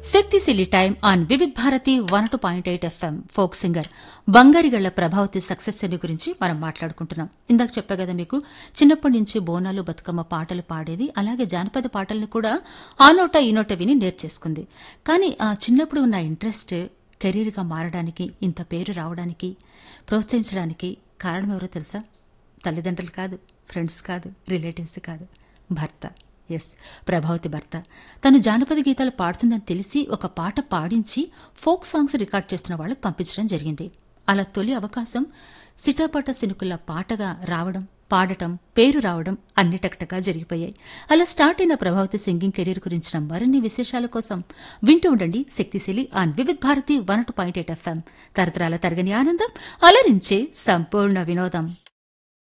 శక్తిశీలి time on Vividh Bharati one two point eight FM folk singer Bangarigalla Prabhavati success journey గురించి మనం మాట్లాడుకుంటున్నాం ఇందాక చెప్పా కదా మీకు చిన్నప్పటి నుంచి బోనాలు బతుకమ్మ పాటలు పాడేది అలాగే జానపద పాటల్ని కూడా ఆ నోట ఈ నోట విని నేర్చేసుకుంది కానీ ఆ చిన్నప్పుడు ఉన్న ఇంట్రెస్ట్ కెరీర్గా మారడానికి ఇంత పేరు రావడానికి ప్రోత్సహించడానికి కారణం ఎవరో తెలుసా తల్లిదండ్రులు కాదు ఫ్రెండ్స్ కాదు రిలేటివ్స్ కాదు భర్త ఎస్ ప్రభావతి భర్త తను జానపద గీతాలు పాడుతుందని తెలిసి ఒక పాట పాడించి ఫోక్ సాంగ్స్ రికార్డ్ చేస్తున్న వాళ్ళకు పంపించడం జరిగింది అలా తొలి అవకాశం సిటాపట సినుకుల పాటగా రావడం పాడటం పేరు రావడం అన్నిటకటగా జరిగిపోయాయి అలా స్టార్ట్ అయిన ప్రభావతి సింగింగ్ కెరీర్ గురించిన మరిన్ని విశేషాల కోసం వింటూ ఉండండి Shaktisheeli on Vividh Bharati one two point eight FM తరతరాల తరగని ఆనందం అలరించే సంపూర్ణ వినోదం